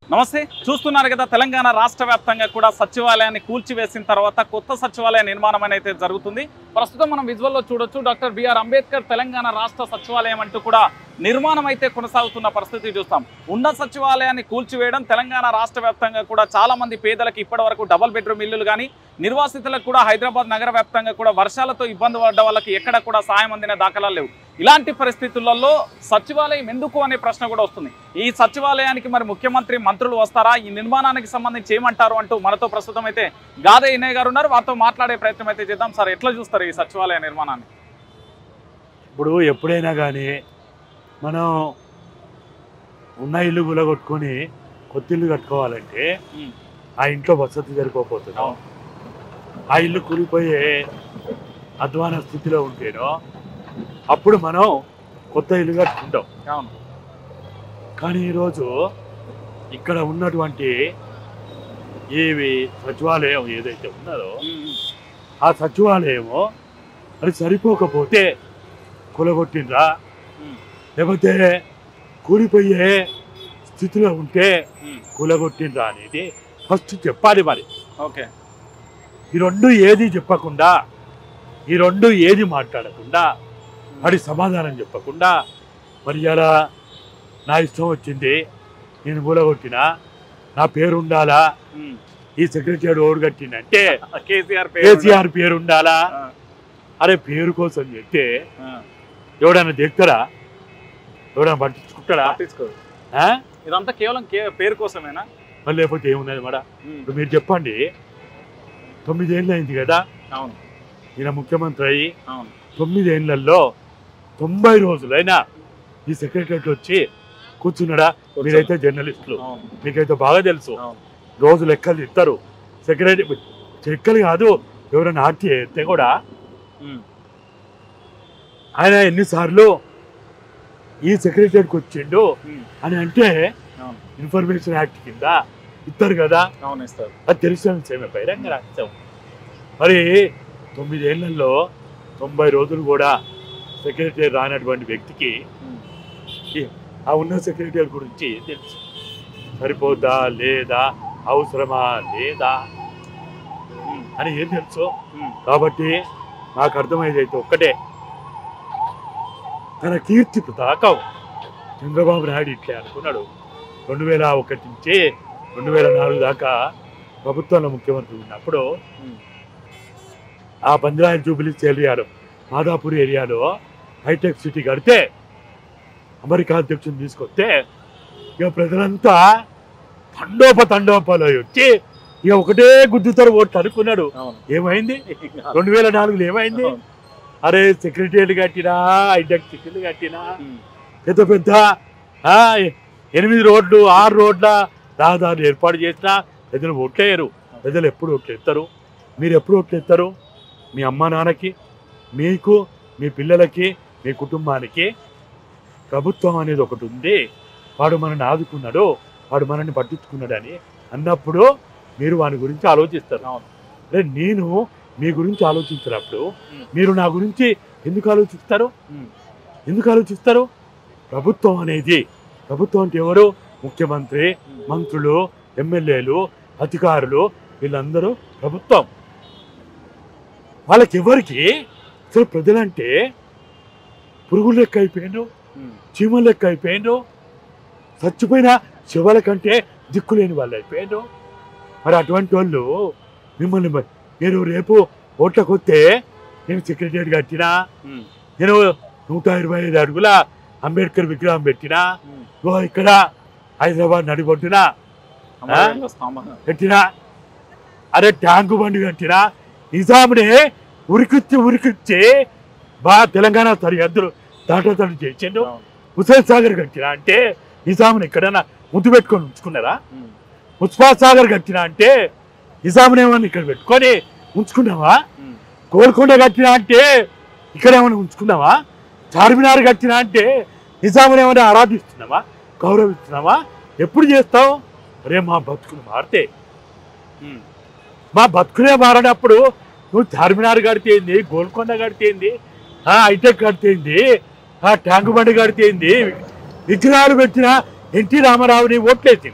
నమస్తే చూస్తున్నారు కదా తెలంగాణ రాష్ట్ర వ్యాప్తంగా కూడా సచివాలయాన్ని కూల్చివేసిన తర్వాత కొత్త సచివాలయ నిర్మాణం అనేది అయితే జరుగుతుంది ప్రస్తుతం మనం విజువల్లో చూడొచ్చు డాక్టర్ బిఆర్ అంబేద్కర్ తెలంగాణ రాష్ట్ర సచివాలయం అంటూ కూడా నిర్మాణం అయితే కొనసాగుతున్న పరిస్థితి చూస్తాం ఉన్న సచివాలయాన్ని కూల్చివేయడం తెలంగాణ రాష్ట్ర వ్యాప్తంగా కూడా చాలా మంది పేదలకు ఇప్పటి వరకు డబల్ బెడ్రూమ్ ఇల్లులు కానీ నిర్వాసితులకు కూడా హైదరాబాద్ నగర వ్యాప్తంగా కూడా వర్షాలతో ఇబ్బంది పడ్డ వాళ్ళకి ఎక్కడ కూడా సాయం అందిన దాఖలాలు లేవు ఇలాంటి పరిస్థితులలో సచివాలయం ఎందుకు అనే ప్రశ్న కూడా వస్తుంది ఈ సచివాలయానికి మరి ముఖ్యమంత్రి మంత్రులు వస్తారా ఈ నిర్మాణానికి సంబంధించి ఏమంటారు అంటూ మనతో ప్రస్తుతం అయితే గాదే ఇన్నయ్య గారు ఉన్నారు వారితో మాట్లాడే ప్రయత్నం అయితే చేద్దాం సార్ ఎట్లా చూస్తారు ఈ సచివాలయ నిర్మాణాన్ని ఇప్పుడు ఎప్పుడైనా కానీ మనం ఉన్న ఇల్లు గులగొట్టుకొని కొత్త ఇల్లు కట్టుకోవాలంటే ఉమ్. ఆ ఇంట్లో వసతి సరిపోతుంది ఆ ఇల్లు కూలిపోయే అధ్వాన స్థితిలో ఉంటేనో అప్పుడు మనం కొత్త ఇల్లు కట్టుకుంటాం అవును కానీ ఈరోజు ఇక్కడ ఉన్నటువంటి ఏవి సచివాలయం ఏదైతే ఉన్నదో ఉమ్, ఆ సచివాలయము అది సరిపోకపోతే కులగొట్టిండ్రా ఉమ్, లేకపోతే కూలిపోయే స్థితిలో ఉంటే ఉమ్. కూలగొట్టిండ్రా అనేది ఫస్ట్ చెప్పాలి మరి ఓకే ఈ రెండు ఏది చెప్పకుండా ఈ రెండు ఏది మాట్లాడకుండా మరి సమాధానం చెప్పకుండా మరి ఇలా నా ఇష్టం వచ్చింది నేను కూలగొట్టినా నా పేరు ఉండాలా ఉమ్. ఈ సెక్రటరీ ఓడు కట్టిందంటే కేసీఆర్ పేరు కేసీఆర్ పేరు ఉండాలా ఆ, అరే పేరు కోసం చెప్తే ఆ, ఎవడన్నా దిగుతారా ఎవడన్నా పట్టించుకుంటాడా పట్టించుకోరు ఆ? ఇదంతా కేవలం కే- పేరు కోసమేనా మరి లేకపోతే ఏమున్నది మేడ ఉమ్, ఇప్పుడు మీరు చెప్పండి తొమ్మిదేళ్ళు అయింది కదా అవును ఈయన ముఖ్యమంత్రి అయ్యి అవును తొమ్మిదేళ్లలో తొంభై రోజులైనా ఈ సెక్రటరీ వచ్చి కూర్చున్నాడా మీరైతే జర్నలిస్టులు అవును మీకైతే బాగా తెలుసు అవును రోజు లెక్కలు ఇస్తారు సెక్రటరీ లెక్కలు కాదు ఎవరైనా ఆర్టీ అయితే కూడా ఉమ్, ఆయన ఎన్నిసార్లు ఈ సెక్రటరీకి వచ్చిండు ఉమ్, అని అంటే అవును ఇన్ఫర్మేషన్ యాక్ట్ కింద ఇస్తారు కదా అవును ఇస్తారు అది తెలిసిన విషయమే బహిరంగ రహస్యం మరి తొమ్మిదేళ్లలో తొంభై రోజులు కూడా సెక్రటరీ రానటువంటి వ్యక్తికి ఉమ్, ఈ- ఆ ఉన్న సెక్రటరీ గురించి తెలుసు సరిపోద్దా లేదా అవసరమా లేదా ఉమ్, అని ఏం తెలుసు ఉమ్, కాబట్టి నాకు అర్థమయ్యేది అయితే ఒక్కటే తన కీర్తి పతాకం చంద్రబాబు నాయుడు ఇట్లే అనుకున్నాడు రెండు వేల ఒకటి నుంచి రెండు వేల నాలుగు దాకా ప్రభుత్వంలో ముఖ్యమంత్రి ఉన్నప్పుడు ఉమ్, ఆ బంజరాయిల్ జూబిలీస్ ఏరియాలో మాదాపూర్ ఏరియాలో హైటెక్ సిటీ కడితే అమెరికా అధ్యక్షుని తీసుకొస్తే ఇక ప్రజలంతా తండోప తండోపలో వచ్చి ఇక ఒకటే గుద్దుతారు ఓట్లు అనుకున్నాడు అవును ఏమైంది రెండు వేల నాలుగులో ఏమైంది అవును. అరే సెక్రటరీలు కట్టినా హైటెక్ సిటీలు కట్టినా ఉమ్, పెద్ద పెద్ద ఆ, ఎనిమిది రోడ్లు ఆరు రోడ్ల రహదారులు ఏర్పాటు చేసినా ప్రజలు ఓట్లేయరు ప్రజలు ఎప్పుడు ఓట్లు ఎత్తారు మీరు ఎప్పుడు ఓట్లు ఎత్తారు మీ అమ్మ నాన్నకి మీకు మీ పిల్లలకి మీ కుటుంబానికి ప్రభుత్వం అనేది ఒకటి ఉంది వాడు మనల్ని ఆదుకున్నాడు వాడు మనల్ని పట్టించుకున్నాడు అని అన్నప్పుడు మీరు వాని గురించి ఆలోచిస్తారు అవును అరే నేను మీ గురించి ఆలోచించినప్పుడు ఉమ్. మీరు నా గురించి ఎందుకు ఆలోచిస్తారు ఉమ్, ఎందుకు ఆలోచిస్తారు ప్రభుత్వం అనేది ప్రభుత్వం అంటే ఎవరు ముఖ్యమంత్రి ఉమ్, మంత్రులు ఎమ్మెల్యేలు అధికారులు వీళ్ళందరూ ప్రభుత్వం వాళ్ళకి ఎవరికి అసలు ప్రజలంటే పురుగులు లెక్క అయిపోయిండ్రు ఉమ్, చీమలు లెక్క అయిపోయిండ్రు చచ్చిపోయిన శివల కంటే దిక్కులేని వాళ్ళు అయిపోయిండ్రు మరి అటువంటి వాళ్ళు మిమ్మల్ని మ- మీరు రేపు ఓట్లకు వస్తే నేను సెక్రటరీ కట్టినా ఉమ్, నేను నూట ఇరవై ఐదు అడుగుల అంబేద్కర్ విగ్రహం పెట్టినా ఉమ్. ఇగో ఇక్కడ హైదరాబాద్ నడిబొట్టున అమరవీరుల స్తంభం. కట్టినా అరే ట్యాంకు బండి కట్టినా నిజామునే ఉరికిచ్చి ఉరికిచ్చి బా తెలంగాణ సరిహద్దులు దాటతడు చేసిండు అవును. హుసేన్ సాగర్ కట్టినా అంటే నిజాముని ఎక్కడైనా ముద్దు పెట్టుకొని ఉంచుకున్నారా ఉమ్, ముస్ఫా సాగర్ కట్టినా అంటే నిజామునేమన్నా ఇక్కడ పెట్టుకొని ఉంచుకున్నావా ఉమ్, గోల్కొండ కట్టినా అంటే ఇక్కడ ఏమైనా ఉంచుకున్నావా చార్మినార్ కట్టినా అంటే నిజాముని ఏమైనా ఆరాధిస్తున్నావా గౌరవిస్తున్నావా ఎప్పుడు చేస్తావు అరే మా బతుకులు మారితే ఉమ్, మా బతుకులే మారినప్పుడు నువ్వు చార్మినార్ కడితేంది గోల్కొండ కడితేంది ఆ హైటెక్ కడితేంది ఆ ట్యాంకు బండి కడితేంది విగ్రహాలు పెట్టిన ఎన్టీ రామారావుని ఓట్లేసిందా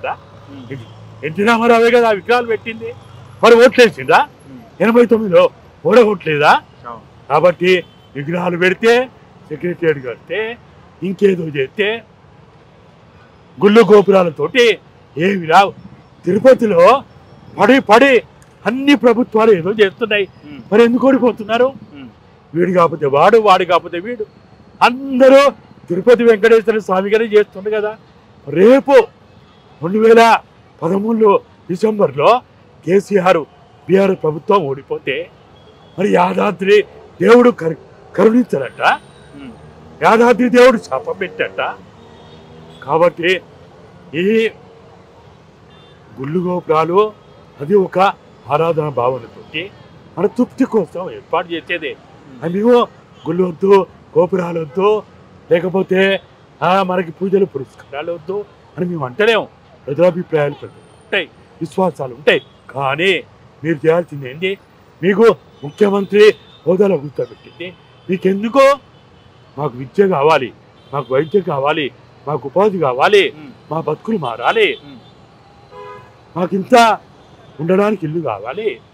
ఉమ్, ఎన్టీ రామారావే కదా ఆ విగ్రహాలు పెట్టింది మరి ఓట్లేసిందా ఉమ్, ఎనభై తొమ్మిదిలో ఓడ ఓట్లేదా అవును. కాబట్టి విగ్రహాలు పెడితే సెక్రటరియట్ కడితే ఇంకేదో చేస్తే గుళ్ళు గోపురాలతోటి ఏమి రావు తిరుపతిలో పడి పడి అన్ని ప్రభుత్వాలు ఏదో చేస్తున్నాయి ఉమ్, మరి ఎందుకు ఓడిపోతున్నారు ఉమ్, వీడు కాకపోతే వాడు వాడు కాకపోతే వీడు అందరూ తిరుపతి వెంకటేశ్వర స్వామి గారే చేస్తుండ్రు కదా రేపు రెండు వేల పదమూడులో డిసెంబర్లో కేసీఆర్ బీఆర్ ప్రభుత్వం ఓడిపోతే మరి యాదాద్రి దేవుడు కరు కరుణించడట ఉమ్, యాదాద్రి దేవుడు శాపం పెట్టట కాబట్టి ఈ గుళ్ళు గోపురాలు అది ఒక ఆరాధన భావనతోటి మన తృప్తి కోసం ఏర్పాటు చేసేదే అది మేము గుళ్ళు వద్దు గోపురాలు వద్దు లేకపోతే ఆ, మనకి పూజలు పురస్కారాలు వద్దు అని మేము అంటలేము ప్రజాభిప్రాయాలు ప్రజలు ఉంటాయి విశ్వాసాలు ఉంటాయి కానీ మీరు చేయాల్సింది ఏంటి మీకు ముఖ్యమంత్రి హోదాలో కూర్చోబెట్టింది మీకెందుకో మాకు విద్య కావాలి మాకు వైద్యం కావాలి మాకు ఉపాధి కావాలి ఉమ్, మా బతుకులు మారాలి ఉమ్. మాకు ఇంత ఉండడానికి ఇల్లు కావాలి